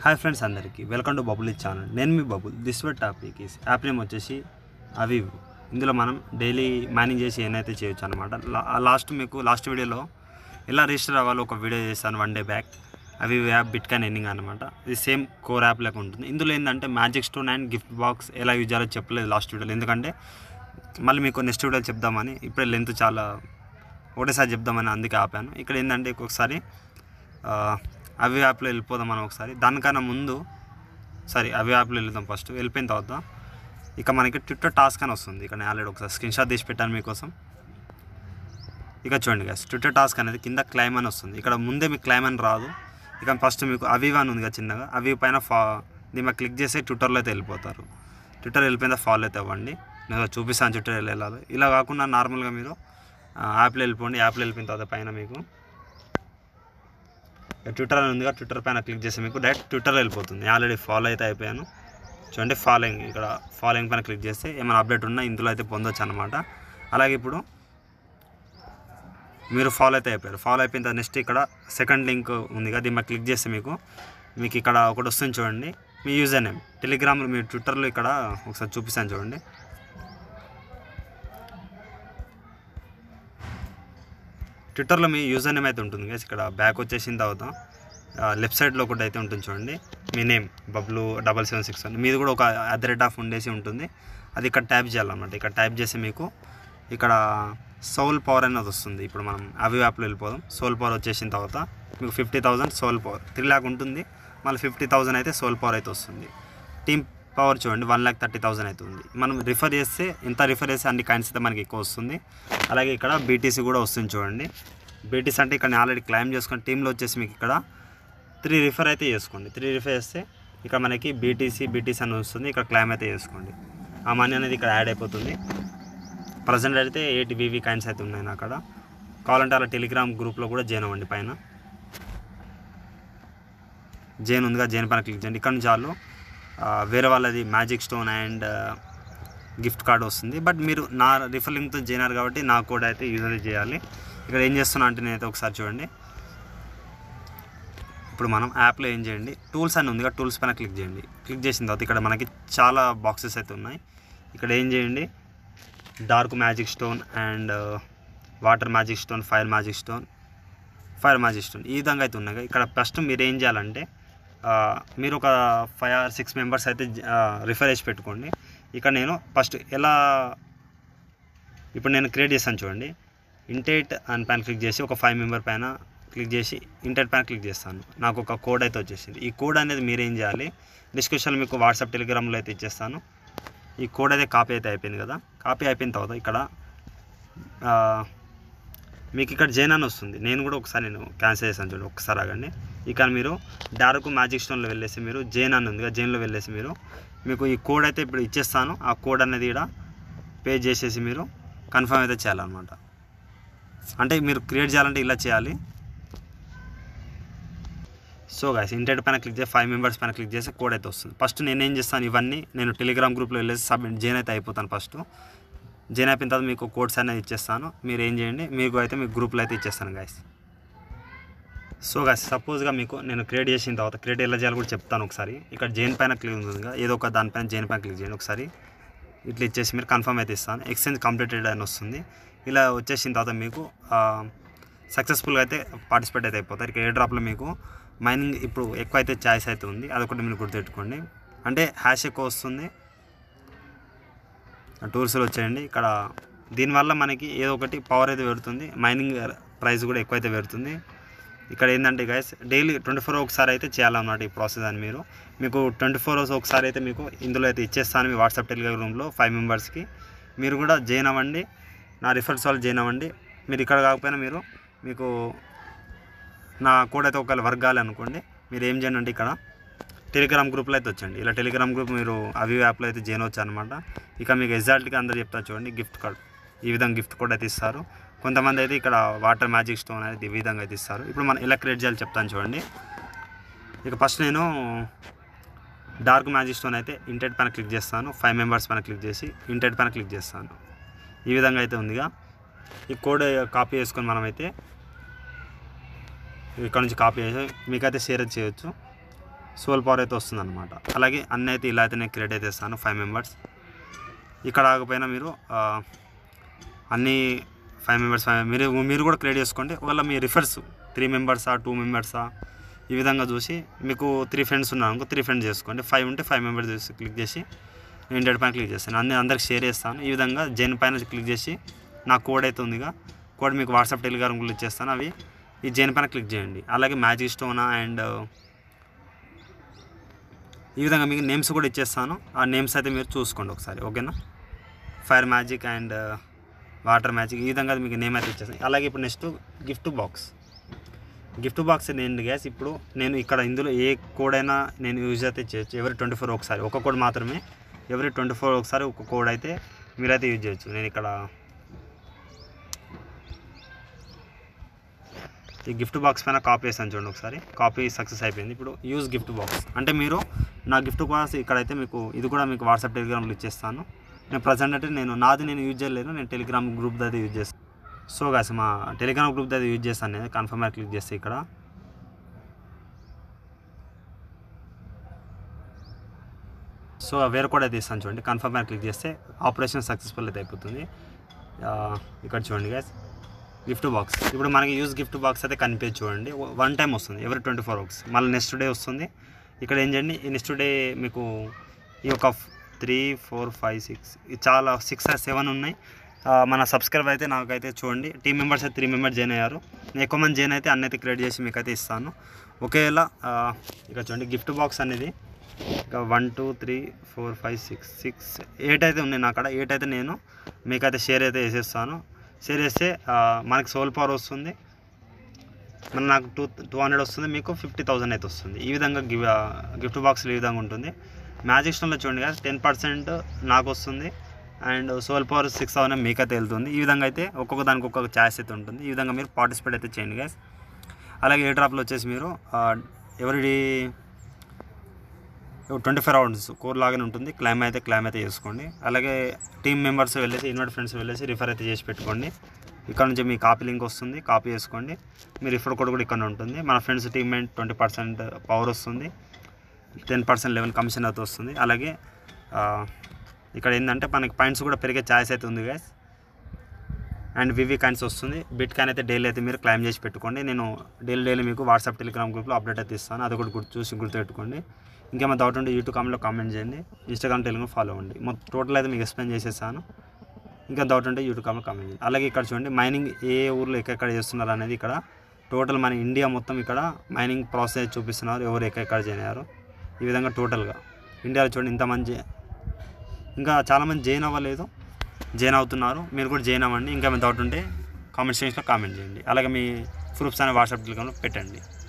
hi friends అందరికీ welcome to bubble channel నేను మీ బబుల్ దిస్ వర్ టాపిక్ ఈస్ యాప్ నేమ్ వచ్చేసి అవివ్ ఇందులో మనం డైలీ మైనింగ్ చేసి ఏనైతే చేయొచ్చు అనమాట లాస్ట్ మీకు లాస్ట్ వీడియోలో ఎలా రిజిస్టర్ అవ్వాలో ఒక వీడియో చేశాను వన్ డే బ్యాక్ అవి యాప్ బిట్ కాన్ ఎండింగ్ అనమాట ఇది సేమ్ కోర్ యాప్ లెక్క ఉంటుంది ఇందులో ఏంటంటే magic stone and gift box ఎలా యూజ్ చేయాలో చెప్పలేదు లాస్ట్ వీడియోలో ఎందుకంటే మళ్ళీ మీకు నెక్స్ట్ వీడియోలో చెప్దామని ఇప్పుడే లెంత్ చాలా ఒకటేసారి చెప్దామని అందుకే ఆపాను ఇక్కడ ఏంటంటే ఒక్కొక్కసారి ఆ, అవి యాప్లో వెళ్ళిపోదాం మనం ఒకసారి దానికన్నా ముందు సారీ అవి యాప్లో వెళ్దాం ఫస్ట్ వెళ్ళిపోయిన తర్వాత ఇక మనకి ట్విట్టర్ టాస్క్ అని వస్తుంది ఇక్కడ నేను ఆల్రెడీ ఒకసారి స్క్రీన్ షాట్ తీసి పెట్టాను మీకోసం ఇక చూడండి గైస్ ట్విట్టర్ టాస్క్ అనేది కింద క్లైమ్ అని వస్తుంది ఇక్కడ ముందే మీకు క్లైమ్ అని రాదు ఇక ఫస్ట్ మీకు అవివ్ అని ఉంది కదా చిన్నగా అవి పైన ఫా దీని మీద క్లిక్ చేసి ట్విట్టర్లో అయితే వెళ్ళిపోతారు ట్విట్టర్ వెళ్ళిపోయిన ఫాలో అయితే అవ్వండి నేను చూపిస్తాను ట్విట్టర్ ఎలా వెళ్ళాలి ఇలా కాకుండా నార్మల్గా మీరు ఆ, యాప్లో వెళ్ళిపోండి యాప్లో వెళ్ళిపోయిన తర్వాత పైన మీకు ట్విట్టర్ అని ఉందిగా ట్విట్టర్ పైన క్లిక్ చేస్తే మీకు డైరెక్ట్ ట్విట్టర్లో వెళ్ళిపోతుంది ఆల్రెడీ ఫాలో అయితే అయిపోయాను చూడండి ఫాలోయింగ్ ఇక్కడ ఫాలోయింగ్ పైన క్లిక్ చేస్తే ఏమైనా అప్డేట్ ఉన్నా ఇందులో అయితే పొందొచ్చు అనమాట అలాగే ఇప్పుడు మీరు ఫాలో అయితే అయిపోయారు ఫాలో అయిపోయిన తర్వాత నెక్స్ట్ ఇక్కడ సెకండ్ లింక్ ఉంది కదా దీని మీద క్లిక్ చేస్తే మీకు మీకు ఇక్కడ ఒకటి వస్తుంది చూడండి మీ యూజర్ నేమ్ టెలిగ్రామ్లో మీ ట్విట్టర్లో ఇక్కడ ఒకసారి చూపిస్తాను చూడండి ట్విట్టర్లో మీ యూజర్ నేమ్ అయితే ఉంటుంది గైస్ ఇక్కడ బ్యాక్ వచ్చేసిన తర్వాత లెఫ్ట్ సైడ్లో ఒకటి అయితే ఉంటుంది చూడండి మీ name Bablu double seven six one మీది కూడా ఒక అట్ ద రేట్ ఆఫ్ ఉండేసి ఉంటుంది అది ఇక్కడ టైప్ చేయాలన్నమాట ఇక్కడ టైప్ చేసి మీకు ఇక్కడ సోల్ పవర్ అనేది వస్తుంది ఇప్పుడు మనం అవి యాప్లో వెళ్ళిపోదాం సోల్ పవర్ వచ్చేసిన తర్వాత మీకు fifty thousand soul power three lakh ఉంటుంది మళ్ళీ ఫిఫ్టీ థౌసండ్ అయితే సోల్ పవర్ అయితే వస్తుంది టీమ్ పవర్ చూడండి వన్ ల్యాక్ థర్టీ థౌసండ్ అవుతుంది మనం రిఫర్ చేస్తే ఎంత రిఫర్ చేస్తే అన్ని కాయిన్స్ అయితే మనకి ఎక్కువ వస్తుంది అలాగే ఇక్కడ బీటీసీ కూడా వస్తుంది చూడండి బీటీసీ అంటే ఇక్కడ ఆల్రెడీ క్లైమ్ చేసుకుని టీంలో వచ్చేసి మీకు ఇక్కడ త్రీ రిఫర్ అయితే చేసుకోండి త్రీ రిఫర్ చేస్తే ఇక్కడ మనకి బీటీసీ బీటీసీ అని వస్తుంది ఇక్కడ క్లైమ్ అయితే చేసుకోండి ఆ మనీ అనేది ఇక్కడ యాడ్ అయిపోతుంది ప్రజెంట్ అయితే ఎయిట్ వివి కాయిన్స్ అయితే ఉన్నాయి నా అక్కడ కావాలంటే అలా టెలిగ్రామ్ గ్రూప్లో కూడా జాయిన్ అవ్వండి పైన జైన్ ఉందిగా జైన్ పైన క్లిక్ చేయండి ఇక్కడ నుంచి చాలు ఆ, వేరే వాళ్ళది magic stone and gift card వస్తుంది బట్ మీరు నా రిఫర్ లింక్తో చేయినారు కాబట్టి నా కోడ్ అయితే యూజ్ అయితే చేయాలి ఇక్కడ ఏం చేస్తున్నా అంటే నేనైతే ఒకసారి చూడండి ఇప్పుడు మనం యాప్లో ఏం చేయండి టూల్స్ అని ఉందిగా టూల్స్ పైన క్లిక్ చేయండి క్లిక్ చేసిన తర్వాత ఇక్కడ మనకి చాలా బాక్సెస్ అయితే ఉన్నాయి ఇక్కడ ఏం చేయండి dark magic stone and water magic stone fire magic stone fire magic stone ఈ విధంగా అయితే ఉన్నాయి ఇక్కడ ఫస్ట్ మీరు ఏం చేయాలంటే ఆ, మీరు ఒక ఫైవ్ ఆర్ సిక్స్ మెంబర్స్ అయితే రిఫర్ చేసి పెట్టుకోండి ఇక్కడ నేను ఫస్ట్ ఎలా ఇప్పుడు నేను క్రియేట్ చేస్తాను చూడండి ఇంటేట్ అని పైన క్లిక్ చేసి ఒక ఫైవ్ మెంబర్ పైన క్లిక్ చేసి ఇంటేట్ పైన క్లిక్ చేస్తాను నాకు ఒక కోడ్ అయితే వచ్చేసింది ఈ కోడ్ అనేది మీరు ఏం చేయాలి డిస్క్రిప్షన్లో మీకు వాట్సాప్ టెలిగ్రామ్లో అయితే ఇచ్చేస్తాను ఈ కోడ్ అయితే కాపీ అయితే అయిపోయింది కదా కాపీ అయిపోయిన తర్వాత ఇక్కడ ఆ, మీకు ఇక్కడ జైన్ అని వస్తుంది నేను కూడా ఒకసారి నేను క్యాన్సిల్ చేశాను చూడండి ఒకసారి ఆగండి ఇక మీరు డార్క్ మ్యాజిక్ స్టోన్లో వెళ్ళేసి మీరు జైన్ అని ఉంది కదా జైన్లో వెళ్ళేసి మీరు మీకు ఈ కోడ్ అయితే ఇప్పుడు ఇచ్చేస్తాను ఆ కోడ్ అనేది ఇక్కడ పే చేసేసి మీరు కన్ఫర్మ్ అయితే చేయాలన్నమాట అంటే మీరు క్రియేట్ చేయాలంటే ఇలా చేయాలి సో గాయస్ ఇంటర్నెట్ పైన క్లిక్ చేసి ఫైవ్ మెంబర్స్ పైన క్లిక్ చేసి కోడ్ అయితే వస్తుంది ఫస్ట్ నేను ఏం చేస్తాను ఇవన్నీ నేను టెలిగ్రామ్ గ్రూప్లో వెళ్ళేసి సబ్మిట్ జైన్ అయితే అయిపోతాను ఫస్ట్ జైన్ అయిపోయిన తర్వాత మీకు కోడ్స్ అనేది ఇచ్చేస్తాను మీరు ఏం చేయండి మీకు అయితే మీకు గ్రూప్లో అయితే ఇచ్చేస్తాను గాయస్ సో గాయస్ సపోజ్గా మీకు నేను క్రియేట్ చేసిన తర్వాత క్రియేట్ ఎలా చేయాలో కూడా చెప్తాను ఒకసారి ఇక్కడ జైన్ పైన క్లిక్ ఉంది కదా ఏదో ఒక దానిపైన జైన్ పైన క్లిక్ చేయండి ఒకసారి ఇట్లా ఇచ్చేసి మీరు కన్ఫర్మ్ అయితే ఇస్తాను ఎక్స్చేంజ్ కంప్లీటెడ్ అని వస్తుంది ఇలా వచ్చేసిన తర్వాత మీకు సక్సెస్ఫుల్గా అయితే పార్టిసిపేట్ అయితే అయిపోతారు ఇక ఏ డ్రాప్లో మీకు మైనింగ్ ఇప్పుడు ఎక్కువ అయితే ఛాయిస్ అయితే ఉంది అదొకటి మీరు గుర్తుపెట్టుకోండి అంటే హ్యాష్ ఎక్కువ వస్తుంది టూల్స్లో వచ్చేయండి ఇక్కడ దీనివల్ల మనకి ఏదో ఒకటి పవర్ అయితే పెడుతుంది మైనింగ్ ప్రైస్ కూడా ఎక్కువ అయితే పెడుతుంది ఇక్కడ ఏంటంటే గైస్ డైలీ ట్వంటీ ఫోర్ ఒకసారి అయితే చేయాలన్నమాట ఈ ప్రాసెస్ అని మీరు మీకు ట్వంటీ ఫోర్ అవర్స్ ఒకసారి అయితే మీకు ఇందులో అయితే ఇచ్చేస్తాను మీ వాట్సాప్ టెలిగ్రామ్లో ఫైవ్ మెంబర్స్కి మీరు కూడా జాయిన్ అవ్వండి నా రిఫర్స్ వాళ్ళు జాయిన్ అవ్వండి మీరు ఇక్కడ కాకపోయినా మీరు మీకు నా కోడ్ అయితే ఒకవేళ వర్క్ కావాలి అనుకోండి మీరు ఏం చేయండి అంటే ఇక్కడ టెలిగ్రామ్ గ్రూప్లో అయితే వచ్చండి ఇలా టెలిగ్రామ్ గ్రూప్ మీరు అవి యాప్లో అయితే జాయిన్ అవచ్చు అనమాట ఇక మీకు ఎగ్జాక్ట్గా అందరు చెప్తారు చూడండి గిఫ్ట్ కార్డ్ ఈ విధంగా గిఫ్ట్ కోడ్ అయితే ఇస్తారు కొంతమంది అయితే ఇక్కడ వాటర్ మ్యాజిక్ స్టోన్ అనేది ఈ విధంగా అయితే ఇస్తారు ఇప్పుడు మనం ఎలా క్రియేట్ చేయాలి చెప్తాను చూడండి ఇక ఫస్ట్ నేను డార్క్ మ్యాజిక్ స్టోన్ అయితే ఇంటెడ్ పైన క్లిక్ చేస్తాను ఫైవ్ మెంబర్స్ పైన క్లిక్ చేసి ఇంటెడ్ పైన క్లిక్ చేస్తాను ఈ విధంగా అయితే ఉందిగా ఈ కోడ్ కాపీ చేసుకొని మనమైతే ఇక్కడ నుంచి కాపీ చేసి మీకైతే షేర్ చేయొచ్చు సోల్ పవర్ అయితే వస్తుంది అనమాట అలాగే అన్నీ అయితే ఇలా అయితే నేను క్రియేట్ అయితే ఇస్తాను ఫైవ్ మెంబర్స్ ఇక్కడ ఆగపోయినా మీరు ఆ, అన్ని ఫైవ్ మెంబర్స్ ఫైవ్ మీరు మీరు కూడా క్రియేట్ చేసుకోండి ఒకవేళ మీ రిఫర్స్ త్రీ మెంబర్సా టూ మెంబర్సా ఈ విధంగా చూసి మీకు త్రీ ఫ్రెండ్స్ ఉన్నారు అనుకో త్రీ ఫ్రెండ్స్ చేసుకోండి ఫైవ్ ఉంటే ఫైవ్ మెంబర్స్ చేసి క్లిక్ చేసి నేను డెడ్ పైన క్లిక్ చేస్తాను అన్ని అందరికి షేర్ చేస్తాను ఈ విధంగా జెన్ పైన క్లిక్ చేసి నా కోడ్ అయితే ఉందిగా కోడ్ మీకు వాట్సాప్ టెలిగ్రామ్ క్లిక్ చేస్తాను అవి ఈ జెన్ పైన క్లిక్ చేయండి అలాగే మ్యాజిక్ స్టోనా అండ్ ఈ విధంగా మీకు నేమ్స్ కూడా ఇచ్చేస్తాను ఆ నేమ్స్ అయితే మీరు చూసుకోండి ఒకసారి ఓకేనా fire magic and water magic ఈ విధంగా మీకు నేమ్ అయితే ఇచ్చేస్తాను అలాగే ఇప్పుడు next gift box gift box నేను గ్యాస్ ఇప్పుడు నేను ఇక్కడ ఇందులో ఏ కోడ్ అయినా నేను యూజ్ అయితే చేయొచ్చు ఎవరి ట్వంటీ ఫోర్ ఒకసారి ఒక కోడ్ మాత్రమే ఎవరి ట్వంటీ ఫోర్ ఒకసారి ఒక కోడ్ అయితే మీరైతే యూజ్ చేయొచ్చు నేను ఇక్కడ ఈ గిఫ్ట్ బాక్స్ పైన కాపీ వేసాను చూడండి ఒకసారి కాపీ సక్సెస్ అయిపోయింది ఇప్పుడు యూజ్ గిఫ్ట్ బాక్స్ అంటే మీరు నా గిఫ్ట్ బాక్స్ ఇక్కడైతే మీకు ఇది కూడా మీకు వాట్సాప్ టెలిగ్రామ్లో ఇచ్చేస్తాను నేను ప్రజెంట్ అంటే నేను నాది నేను యూజ్ చేయలేను నేను టెలిగ్రామ్ గ్రూప్ అయితే యూజ్ చేస్తాను సో గాస్ మా టెలిగ్రామ్ గ్రూప్ అయితే యూజ్ చేస్తాను నేను కన్ఫర్మ్ క్లిక్ చేస్తే ఇక్కడ సో వేరే కూడా అయితే ఇస్తాను చూడండి కన్ఫర్మ్ క్లిక్ చేస్తే ఆపరేషన్ సక్సెస్ఫుల్ అయితే అయిపోతుంది ఆ, ఇక్కడ చూడండి గ్యాస్ గిఫ్ట్ బాక్స్ ఇప్పుడు మనకి యూజ్ గిఫ్ట్ బాక్స్ అయితే కనిపించదు చూడండి వన్ టైం వస్తుంది ఎవరి ట్వంటీ ఫోర్ అవర్స్ మళ్ళీ నెక్స్ట్ డే వస్తుంది ఇక్కడ ఏం చేయండి ఈ నెక్స్ట్ డే మీకు ఈ యొక్క త్రీ ఫోర్ ఫైవ్ సిక్స్ చాలా సిక్స్ సెవెన్ ఉన్నాయి ఆ, మన సబ్స్క్రైబ్ అయితే నాకైతే చూడండి టీం మెంబర్స్ అయితే త్రీ మెంబర్స్ జాయిన్ అయ్యారు నేను ఎక్కువ మంది జాయిన్ అయితే అన్ని అయితే క్రియేట్ చేసి మీకు అయితే ఇస్తాను ఒకేలా ఆ, ఇక్కడ చూడండి గిఫ్ట్ బాక్స్ అనేది ఇంకా one two three four five six six eight అయితే ఉన్నాయి నా అక్కడ ఎయిట్ అయితే నేను మీకైతే షేర్ అయితే వేసేస్తాను షేర్ చేస్తే ఆ, మనకి సోల్ పవర్ వస్తుంది మన నాకు టూ టూ హండ్రెడ్ వస్తుంది మీకు ఫిఫ్టీ థౌసండ్ అయితే వస్తుంది ఈ విధంగా గివ్ గిఫ్ట్ బాక్స్లో ఈ విధంగా ఉంటుంది మ్యాజిక్ స్టోన్లో చూడండి కదా టెన్ పర్సెంట్ నాకు వస్తుంది and soul power six thousand మీకైతే వెళ్తుంది ఈ విధంగా అయితే ఒక్కొక్క దానికి ఒక్కొక్క ఛాయిస్ అయితే ఉంటుంది ఈ విధంగా మీరు పార్టిసిపేట్ అయితే చేయండి గైస్ అలాగే ఏ డ్రాప్లో వచ్చేసి మీరు ఎవరి ట్వంటీ ఫోర్ అవర్స్ కోర్ లాగానే ఉంటుంది క్లైమ్ అయితే క్లైమ్ అయితే చేసుకోండి అలాగే టీమ్ మెంబర్స్ వెళ్ళేసి ఇన్వర్ట్ ఫ్రెండ్స్ వెళ్ళేసి రిఫర్ అయితే చేసి పెట్టుకోండి ఇక్కడ నుంచి మీ కాపీ లింక్ వస్తుంది కాపీ చేసుకోండి మీ రిఫర్ కోడ్ కూడా ఇక్కడ ఉంటుంది మన friends team twenty percent power వస్తుంది టెన్ పర్సెంట్ లెవెల్ కమిషన్ అయితే వస్తుంది అలాగే ఆ, ఇక్కడ ఏంటంటే మనకి పాయింట్స్ కూడా పెరిగే ఛాయిస్ అయితే ఉంది గైస్ అండ్ వివి కాయిన్స్ వస్తుంది బిట్ కాయిన్ అయితే డైలీ అయితే మీరు క్లైమ్ చేసి పెట్టుకోండి నేను డైలీ డైలీ మీకు వాట్సాప్ టెలిగ్రామ్ గ్రూప్లో అప్డేట్ అయితే ఇస్తాను అది కూడా గుర్తు చూసి గుర్తుపెట్టుకోండి ఇంకేమైనా డౌట్ ఉంటే యూట్యూబ్ కామెంట్లో కామెంట్ చేయండి ఇన్స్టాగ్రామ్ టెలిగ్రామ్ ఫాలో అవ్వండి మొత్తం టోటల్ అయితే మీకు ఎక్స్ప్లెయిన్ చేసేసాను ఇంకా డౌట్ ఉంటే యూట్యూబ్ కామెంట్లో కామెంట్ చేయండి అలాగే ఇక్కడ చూడండి మైనింగ్ ఏ ఊర్లో ఎక్కడెక్కడ చేస్తున్నారు అనేది ఇక్కడ టోటల్ మన ఇండియా మొత్తం ఇక్కడ మైనింగ్ ప్రాసెస్ చూపిస్తున్నారు ఎవరు ఎక్కడెక్కడ జాయిన్ అయ్యారు ఈ విధంగా టోటల్గా ఇండియాలో చూడండి ఇంతమంది ఇంకా చాలామంది జాయిన్ అవ్వలేదు జాయిన్ అవుతున్నారు మీరు కూడా జాయిన్ అవ్వండి ఇంకా ఏమైనా డౌట్ ఉంటే కామెంట్ సెక్షన్లో కామెంట్ చేయండి అలాగే మీ ప్రూఫ్స్ అనే వాట్సాప్ టెలిగ్రామ్లో పెట్టండి